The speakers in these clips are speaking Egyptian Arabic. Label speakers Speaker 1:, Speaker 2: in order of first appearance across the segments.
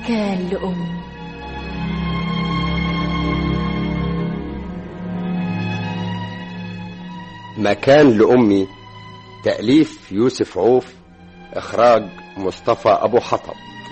Speaker 1: مكان لأمي
Speaker 2: مكان لأمي تأليف يوسف عوف إخراج مصطفى أبو حطب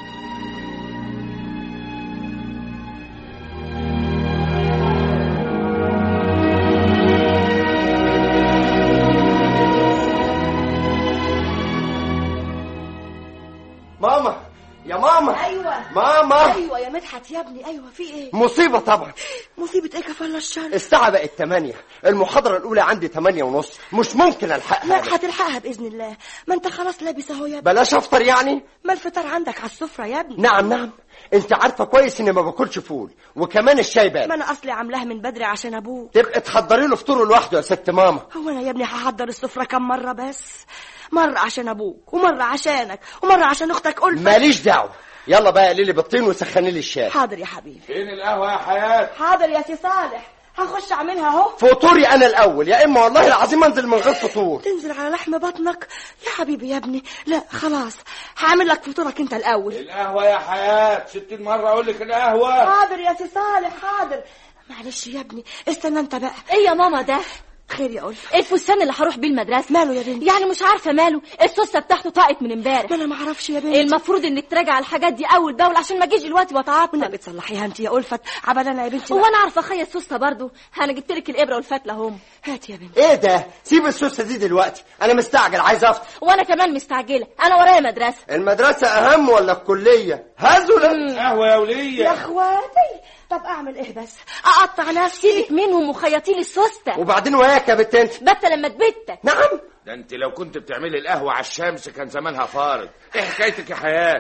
Speaker 2: ماما يا ماما
Speaker 3: ايوه
Speaker 2: ماما
Speaker 3: ايوه يا مدحت يا ابني ايوه في ايه
Speaker 2: مصيبة طبعا
Speaker 3: مصيبه ايه كفل الشر
Speaker 2: الساعة بقت تمانية المحاضرة الأولى عندي تمانية ونص مش ممكن ألحقها
Speaker 3: لا هتلحقها باذن الله ما انت خلاص لابس اهو يا ابني
Speaker 2: بلاش أفطر يعني
Speaker 3: ما الفطار عندك على السفره يا ابني
Speaker 2: نعم نعم انت عارفة كويس اني ما باكلش فول وكمان الشاي
Speaker 3: ما
Speaker 2: بارد
Speaker 3: انا اصلي عاملاها من بدري عشان ابوك
Speaker 2: تبقى تحضري له فطوره لوحده يا ست ماما
Speaker 3: هو انا يا ابني هحضر السفره كم مره بس مره عشان ابوك ومره عشانك ومره عشان اختك ألفة
Speaker 2: ماليش دعوة يلا بقى قليلي بالطين وسخني لي الشاي
Speaker 3: حاضر يا حبيبي
Speaker 4: فين القهوة يا حياة؟
Speaker 3: حاضر يا سي صالح هخش اعملها اهو
Speaker 2: فطوري انا الاول يا اما والله العظيم انزل من غير فطور
Speaker 3: تنزل على لحم بطنك يا حبيبي يا ابني لا خلاص هعمل لك فطورك انت الاول
Speaker 4: القهوة يا حياة ستين مرة أقول لك القهوة
Speaker 3: حاضر يا سي صالح حاضر معلش يا ابني استنى انت بقى
Speaker 1: ايه يا ماما ده
Speaker 3: خير يا ألفة
Speaker 1: ايه الفستان اللي هروح بيه المدرسة
Speaker 3: ماله يا بنتي
Speaker 1: يعني مش عارفة ماله السوسة بتاعته طاقت من امبارح
Speaker 3: ما انا ما اعرفش يا بنتي
Speaker 1: المفروض انك تراجع الحاجات دي اول باول عشان ما اجيش دلوقتي واتعطل
Speaker 3: والنبي تصلحيها انت يا ألفة عبالنا يا بنتي
Speaker 1: هو انا عارفه اخيط سوسته برضو انا جبت لك الابره والفتله هم
Speaker 3: هات يا بنتي
Speaker 2: ايه ده سيب السوسه دي دلوقتي انا مستعجل عايز افطر
Speaker 1: وانا كمان مستعجله انا ورايا مدرسه
Speaker 2: المدرسه اهم ولا الكليه هزل
Speaker 4: قهوة يا ولية
Speaker 3: يا اخواتي طب اعمل ايه بس اقطع نفسي
Speaker 1: سيبك منهم وخيطي لي السوسته
Speaker 2: وبعدين وياك يا بنت انت
Speaker 1: بت لما تبت
Speaker 2: نعم
Speaker 4: ده انت لو كنت بتعملي القهوة على الشمس كان زمانها فارض ايه حكايتك يا حياة؟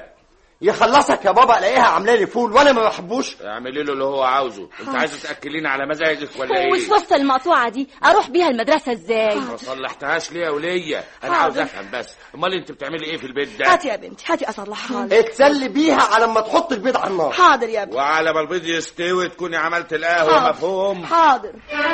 Speaker 2: يخلصك يا بابا الاقيها عامله لي فول وانا ما بحبوش
Speaker 4: اعملي له اللي هو عاوزه انت عايزة تأكليني على مزاجك ولا ايه؟
Speaker 1: والسوسته المقطوعه دي اروح بيها المدرسه ازاي
Speaker 4: ما صلحتهاش ليه يا ولية؟ انا
Speaker 3: حاضر.
Speaker 4: عاوز افهم بس امال انت بتعملي ايه في البيت ده؟
Speaker 3: هاتي يا بنتي هاتي اصلحها لك.
Speaker 2: اتسلي بيها على ما تحط البيض على النار
Speaker 3: حاضر يا ابني
Speaker 4: وعلى ما البيض يستوي تكوني عملت القهوة
Speaker 3: حاضر.
Speaker 4: مفهوم؟
Speaker 3: حاضر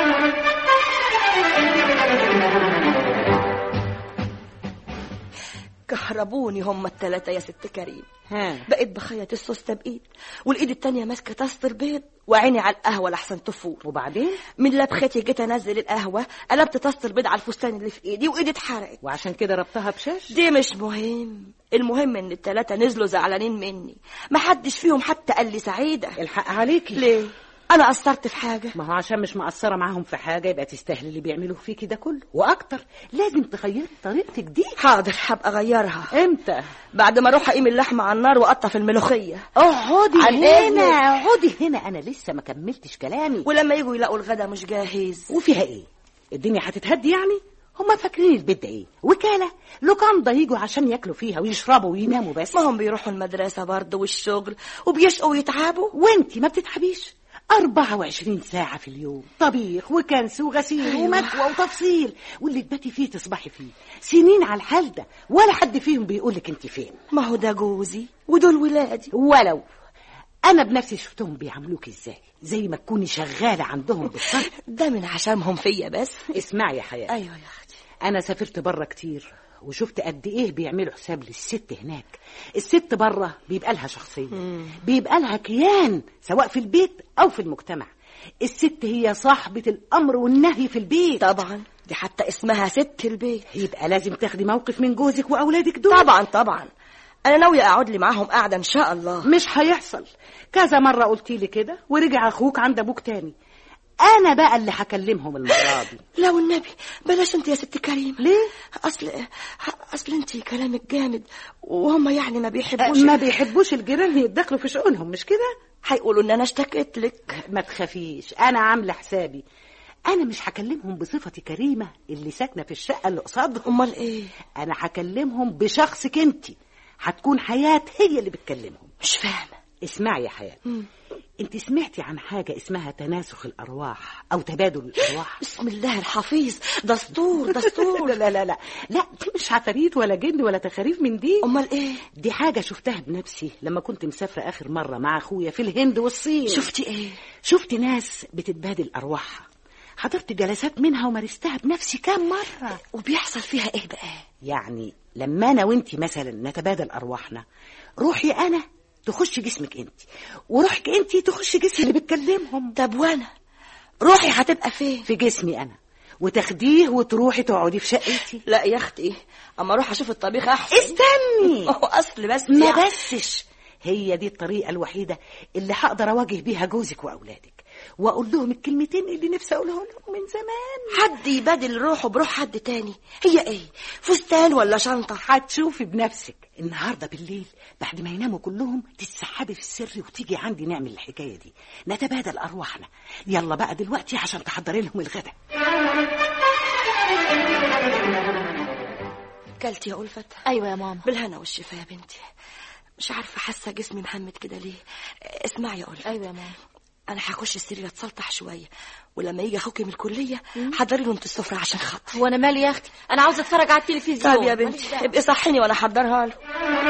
Speaker 3: كهربوني هم التلاتة يا ست كريم
Speaker 5: ها
Speaker 3: بقيت بخيط السوستة بإيد والإيد التانية ماسكة طاسة البيض وعيني على القهوة لحسن تفور
Speaker 5: وبعدين
Speaker 3: من لبختي جيت انزل القهوة قلبت طاسة البيض على الفستان اللي في ايدي وايدي اتحرقت
Speaker 5: وعشان كده ربطها بشاش
Speaker 3: دي مش مهم المهم ان التلاتة نزلوا زعلانين مني محدش فيهم حتى قال لي سعيدة
Speaker 5: الحق عليكي
Speaker 3: ليه انا قصرت في حاجة
Speaker 5: ما هو عشان مش مقصرة معاهم في حاجة يبقى تستاهل اللي بيعملوه فيكي ده كله وأكتر لازم تغيري طريقتك دي
Speaker 3: حاضر هبقى اغيرها
Speaker 5: امتى
Speaker 3: بعد ما اروح اقيم اللحمة على النار واقطع في الملوخية
Speaker 5: اقعدي
Speaker 3: عن
Speaker 5: هنا
Speaker 3: إذنك.
Speaker 5: اقعدي هنا أنا لسه ما كملتش كلامي
Speaker 3: ولما يجوا يلاقوا الغدا مش جاهز
Speaker 5: وفيها ايه الدنيا هتتهدي يعني هما فاكرين البيت ده ايه وكالة لوكاندا يجوا عشان ياكلوا فيها ويشربوا ويناموا بس
Speaker 3: ما هم بيروحوا المدرسة برضه والشغل وبيشقوا ويتعبوا
Speaker 5: وانتي ما بتتعبيش 24 ساعة في اليوم طبيخ وكنس وغسيل
Speaker 3: أيوة.
Speaker 5: ومكوى وتفصيل واللي تباتي فيه تصبحي فيه سنين على الحال ده ولا حد فيهم بيقولك انت فين
Speaker 3: ما هو ده جوزي ودول ولادي
Speaker 5: ولو انا بنفسي شفتهم بيعاملوك ازاي زي ما تكوني شغالة عندهم بالظبط
Speaker 3: ده من عشمهم فيا بس
Speaker 5: اسمعي يا حياة
Speaker 3: ايوه يا اختي
Speaker 5: انا سافرت بره كتير وشفت قد ايه بيعملوا حساب للست هناك الست بره بيبقى لها شخصيه بيبقى لها كيان سواء في البيت او في المجتمع الست هي صاحبه الامر والنهي في البيت
Speaker 3: طبعا دي حتى اسمها ست البيت
Speaker 5: يبقى لازم تاخدي موقف من جوزك واولادك دول
Speaker 3: طبعا طبعا انا ناويه اقعد لي معاهم قاعده ان شاء الله
Speaker 5: مش هيحصل كذا مره قلتي لي كده ورجع اخوك عند ابوك تاني انا بقى اللي هكلمهم المره دي
Speaker 3: لا والنبي بلاش انت يا ست كريم
Speaker 5: ليه
Speaker 3: اصل اصل انت كلامك جامد وهم يعني ما بيحبوش
Speaker 5: ما بيحبوش الجيران يتدخلوا في شؤونهم مش كده
Speaker 3: هيقولوا ان انا اشتكيت لك
Speaker 5: ما تخافيش انا عامله حسابي انا مش هكلمهم بصفتي كريمه اللي ساكنه في الشقه اللي قصادهم
Speaker 3: امال ايه
Speaker 5: انا هكلمهم بشخصك انت هتكون حياه هي اللي بتكلمهم
Speaker 3: مش فاهمه
Speaker 5: اسمعي يا حياه انت سمعتي عن حاجه اسمها تناسخ الارواح او تبادل الارواح
Speaker 3: بسم الله الحفيظ دستور دستور
Speaker 5: لا لا لا لا لا دي مش عفاريت ولا جن ولا تخاريف من دي
Speaker 3: امال ايه
Speaker 5: دي حاجه شفتها بنفسي لما كنت مسافره اخر مره مع اخويا في الهند والصين
Speaker 3: شفتي ايه
Speaker 5: شفت ناس بتتبادل ارواحها حضرت جلسات منها ومارستها بنفسي كام مرة
Speaker 3: وبيحصل فيها ايه بقى
Speaker 5: يعني لما أنا وانتي مثلا نتبادل أرواحنا روحي أنا تخش جسمك انت وروحك انت تخش جسم اللي بتكلمهم
Speaker 3: طب وانا روحي هتبقى فين
Speaker 5: في جسمي انا وتاخديه وتروحي تقعدي في شقتي
Speaker 3: لا يا اختي اما اروح اشوف الطبيخ احسن
Speaker 5: استني
Speaker 3: هو اصل بس
Speaker 5: ما
Speaker 3: يعني.
Speaker 5: بسش هي دي الطريقة الوحيدة اللي هقدر أواجه بيها جوزك وأولادك وأقول لهم الكلمتين اللي نفسي أقولهم لهم من زمان
Speaker 3: حد يبادل روحه بروح حد تاني هي ايه فستان ولا شنطة
Speaker 5: هتشوفي بنفسك النهاردة بالليل بعد ما يناموا كلهم تتسحبي في السر وتيجي عندي نعمل الحكاية دي نتبادل أرواحنا يلا بقى دلوقتي عشان تحضري لهم الغدا
Speaker 3: كلت يا ألفت
Speaker 1: ايوه يا ماما
Speaker 3: بالهنا والشفا يا بنتي مش عارفة حاسة جسمي محمد كده ليه اسمعي يا ألفت
Speaker 1: ايوه يا ماما
Speaker 3: أنا هخش السرير أتسلطح شوية ولما يجي أخوكي من الكلية حضري له انت السفرة عشان خاطري
Speaker 1: هو انا مالي يا اختي انا عاوزه اتفرج على التلفزيون
Speaker 3: طب يا
Speaker 1: ماليش
Speaker 3: بنتي
Speaker 1: دعوة.
Speaker 3: ابقي صحيني وأنا أحضرها له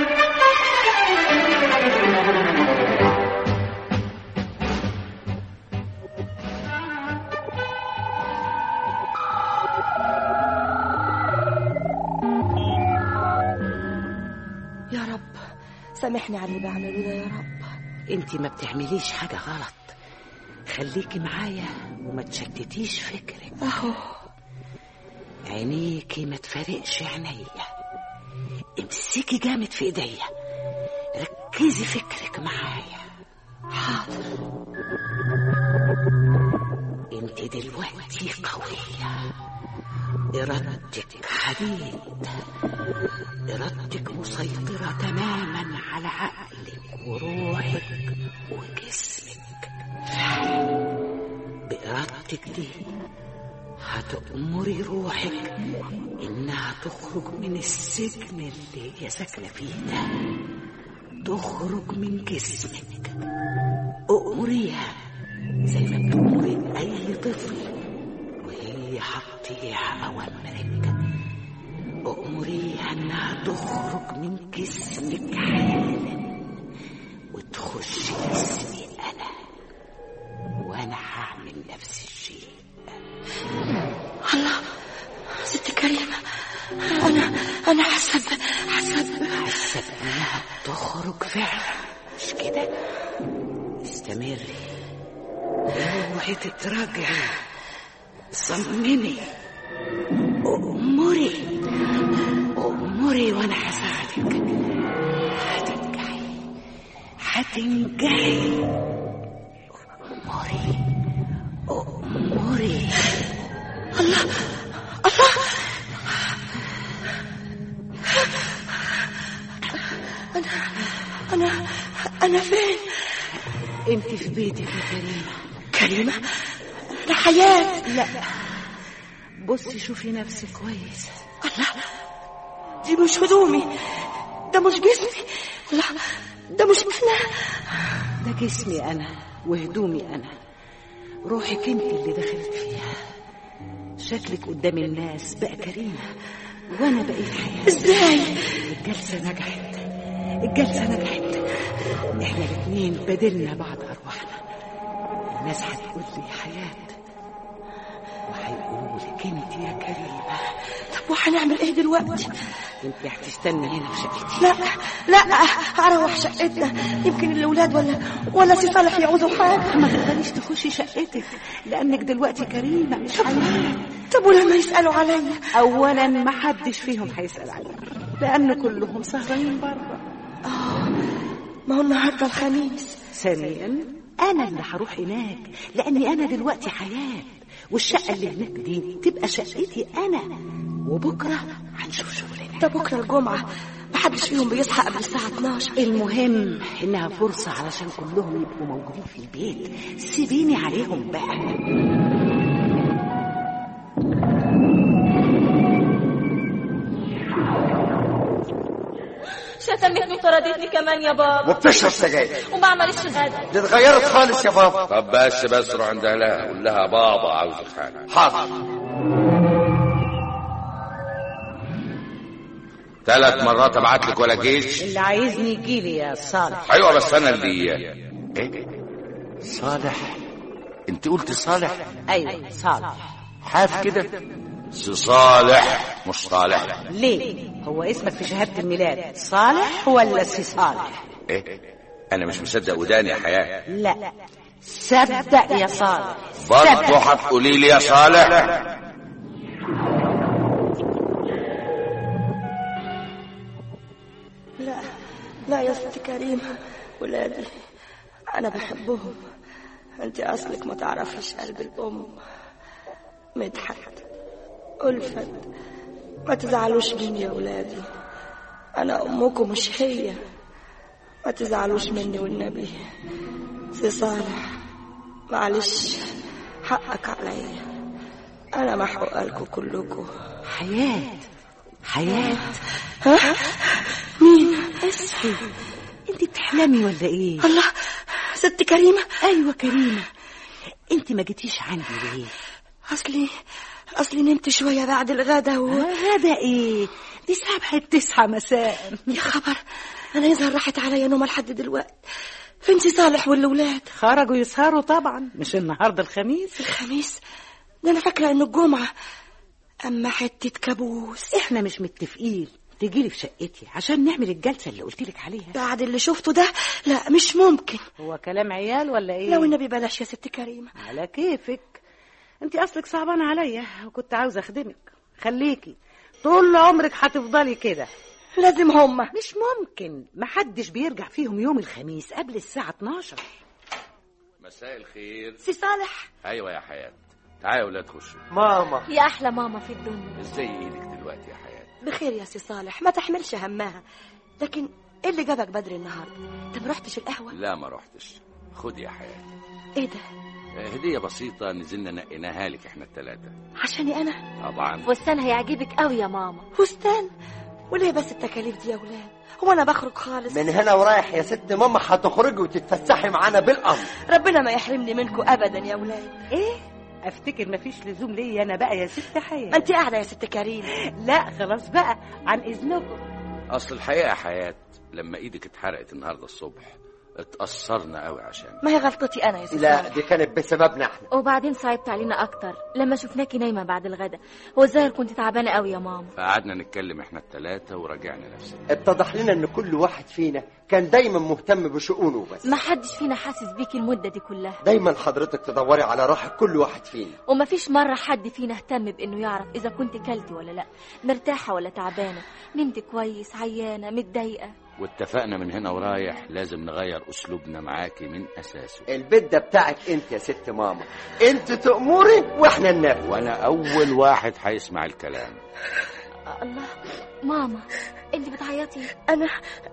Speaker 3: يا رب سامحني على اللي بعمله ده يا رب
Speaker 5: انت ما بتعمليش حاجة غلط خليكي معايا وما تشتتيش فكرك
Speaker 3: أهو
Speaker 5: عينيكي ما تفارقش عينيا امسكي جامد في ايديا ركزي فكرك معايا
Speaker 3: حاضر
Speaker 5: انت دلوقتي قوية ارادتك حديد ارادتك مسيطرة تماما على عقلك وروحك وجسمك بإرادتك دي هتأمري روحك إنها تخرج من السجن اللي هي ساكنة فيه ده تخرج من جسمك أؤمريها زي ما بتأمري أي طفل وهي هتطيع أوامرك أؤمريها إنها تخرج من جسمك حالا وتخش جسمي أنا وأنا هعمل نفس الشيء
Speaker 3: الله ست كريمة أنا أنا حاسة ب- حاسة ب-
Speaker 5: حاسة بإنها تخرج فعلا مش كده استمري اوعي تتراجعي صممي أمري أمري وأنا هساعدك هتنجحي هتنجحي أمري أمري
Speaker 3: أنا أنا فين
Speaker 5: أنت في بيتك يا كريمة
Speaker 3: كريمة أنا حياة
Speaker 5: لا بصي شوفي نفسك كويس
Speaker 3: الله دي مش هدومي ده مش جسمي لا ده مش أنا
Speaker 5: ده جسمي أنا وهدومي أنا روحك أنت اللي دخلت فيها شكلك قدام الناس بقى كريمة وأنا بقيت حياة
Speaker 3: إزاي
Speaker 5: الجلسة نجحت الجلسة نجحت احنا الاتنين بدلنا بعض أرواحنا الناس هتقول لي حياة وهيقولوا لك انت يا كريمة
Speaker 3: طب وهنعمل إيه دلوقتي
Speaker 5: انت هتستني هنا في شقتي
Speaker 3: لا لا هروح شقتنا يمكن الأولاد ولا ولا سي صالح يعوزوا حاجة
Speaker 5: ما تقدريش تخشي شقتك لأنك دلوقتي كريمة مش حياة
Speaker 3: طب ولما يسألوا عليا
Speaker 5: أولا ما حدش فيهم هيسأل عليك لأن كلهم سهرانين بره
Speaker 3: ما هو النهارده الخميس
Speaker 5: ثانيا أنا اللي هروح هناك لأني أنا دلوقتي حياة والشقة اللي هناك دي تبقى شقتي أنا وبكرة هنشوف شغلنا
Speaker 3: ده بكرة الجمعة محدش فيهم بيصحى قبل الساعة 12
Speaker 5: المهم إنها فرصة علشان كلهم يبقوا موجودين في البيت سيبيني عليهم بقى
Speaker 1: شتمتني وطردتني كمان يا بابا
Speaker 2: وبتشرب سجاير
Speaker 1: وما عملتش غدا
Speaker 2: دي اتغيرت خالص يا بابا
Speaker 4: طب بس بس روح عند اهلها قول لها بابا عاوز حاجه
Speaker 2: حاضر
Speaker 4: ثلاث مرات ابعت لك ولا جيش
Speaker 5: اللي عايزني يجيلي يا صالح
Speaker 4: ايوه بس انا اللي ايه صالح انت قلت صالح
Speaker 5: أيوة صالح
Speaker 4: حاف كده سي صالح مش صالح
Speaker 5: ليه هو اسمك في شهادة الميلاد صالح ولا سي صالح
Speaker 4: ايه انا مش مصدق وداني يا حياه
Speaker 5: لا صدق يا صالح
Speaker 4: برضه هتقولي لي يا صالح
Speaker 3: لا لا يا ست كريم ولادي أنا بحبهم أنت أصلك ما تعرفيش قلب الأم مدحت ألفت ما تزعلوش مني يا ولادي أنا أمكم مش هي ما تزعلوش مني والنبي سي صالح معلش حقك عليا أنا محقوقة لكم كلكم
Speaker 5: حياة حياة
Speaker 3: ها؟ مين؟
Speaker 5: اصحي انت بتحلمي ولا ايه
Speaker 3: الله ست كريمة
Speaker 5: ايوه كريمه انت ما جيتيش عندي ليه
Speaker 3: أصلي أصلي نمت شوية بعد الغدا و...
Speaker 5: غدا ايه دي سبعة تسعة مساء
Speaker 3: يا خبر أنا يظهر راحت عليا نومة لحد دلوقتي فين سي صالح والأولاد
Speaker 5: خرجوا يسهروا طبعا مش النهارده الخميس
Speaker 3: الخميس ده أنا فاكرة إنه الجمعة أما حتة كابوس
Speaker 5: احنا مش متفقين تجيلي في شقتي عشان نعمل الجلسه اللي قلت لك عليها
Speaker 3: بعد اللي شفته ده لا مش ممكن
Speaker 5: هو كلام عيال ولا ايه
Speaker 3: لو النبي بلاش يا ست كريمة
Speaker 5: على كيفك انت اصلك صعبانه عليا وكنت عاوزه اخدمك خليكي طول عمرك هتفضلي كده
Speaker 3: لازم هما
Speaker 5: مش ممكن محدش بيرجع فيهم يوم الخميس قبل الساعه 12
Speaker 4: مساء الخير
Speaker 3: سي صالح
Speaker 4: ايوه يا حياه تعالوا يا ولاد خشوا
Speaker 2: ماما
Speaker 1: يا احلى ماما في الدنيا
Speaker 4: ازاي ايدك دلوقتي يا حياه
Speaker 3: بخير يا سي صالح ما تحملش همها لكن ايه اللي جابك بدري النهارده انت ما رحتش القهوه
Speaker 4: لا ما رحتش خدي يا حياه
Speaker 3: ايه ده
Speaker 4: هديه بسيطه نزلنا نقيناها لك احنا الثلاثه
Speaker 3: عشاني انا
Speaker 4: طبعا
Speaker 1: فستان هيعجبك قوي يا ماما
Speaker 3: فستان وليه بس التكاليف دي يا ولاد هو انا بخرج خالص
Speaker 2: من هنا ورايح يا ست ماما هتخرجي وتتفسحي معانا بالامر
Speaker 3: ربنا ما يحرمني منكم ابدا يا ولاد
Speaker 5: ايه افتكر مفيش لزوم ليا انا بقى يا ست
Speaker 3: ما
Speaker 5: حياه
Speaker 3: انت قاعده يا ست كريم
Speaker 5: لا خلاص بقى عن اذنكم
Speaker 4: اصل الحقيقه يا حياه لما ايدك اتحرقت النهارده الصبح اتأثرنا قوي عشان
Speaker 3: ما هي غلطتي انا يا سي
Speaker 2: لا
Speaker 3: صالح
Speaker 2: دي كانت بسببنا احنا
Speaker 1: وبعدين صعبت علينا اكتر لما شفناكي نايمه بعد الغدا هو الظاهر كنت تعبانه قوي يا ماما
Speaker 4: فقعدنا نتكلم احنا الثلاثه وراجعنا نفسنا
Speaker 2: اتضح لنا ان كل واحد فينا كان دايما مهتم بشؤونه بس
Speaker 1: ما حدش فينا حاسس بيكي المده دي كلها
Speaker 2: دايما حضرتك تدوري على راحة كل واحد فينا
Speaker 1: ومفيش مرة حد فينا اهتم بإنه يعرف إذا كنت كلتي ولا لأ مرتاحة ولا تعبانة نمت كويس عيانة متضايقة
Speaker 4: واتفقنا من هنا ورايح لازم نغير اسلوبنا معاكي من اساسه
Speaker 2: البيت ده بتاعك انت يا ست ماما انت تأمري واحنا ننفذ
Speaker 4: وانا اول واحد هيسمع الكلام
Speaker 1: الله ماما انت بتعيطي
Speaker 3: انا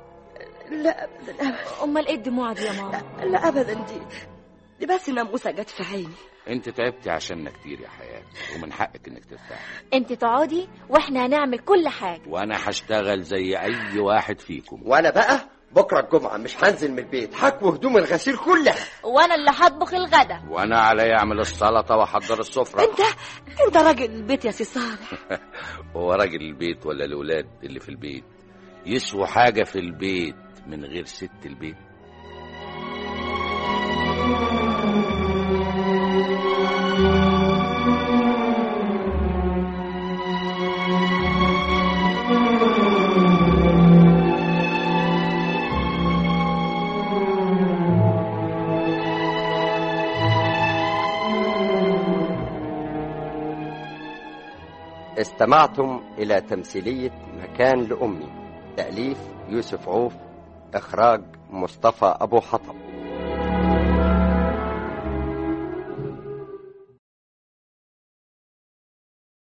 Speaker 3: لا ابدا أبداً.
Speaker 1: امال ايه الدموع دي يا ماما
Speaker 3: لا ابدا دي دي بس ناموسه جت في عيني
Speaker 4: انت تعبتي عشاننا كتير يا حياه ومن حقك انك ترتاحي
Speaker 1: انت تقعدي واحنا هنعمل كل حاجة
Speaker 4: وانا هشتغل زي اي واحد فيكم
Speaker 2: وانا بقى بكره الجمعه مش هنزل من البيت هكوي هدوم الغسيل كلها
Speaker 1: وانا اللي هطبخ الغدا
Speaker 4: وانا علي اعمل السلطه واحضر السفره
Speaker 3: انت انت راجل البيت يا سي صالح
Speaker 4: هو راجل البيت ولا الاولاد اللي في البيت يسووا حاجه في البيت من غير ست البيت
Speaker 2: استمعتم إلى تمثيلية مكان لأمي تأليف يوسف عوف إخراج مصطفى أبو حطب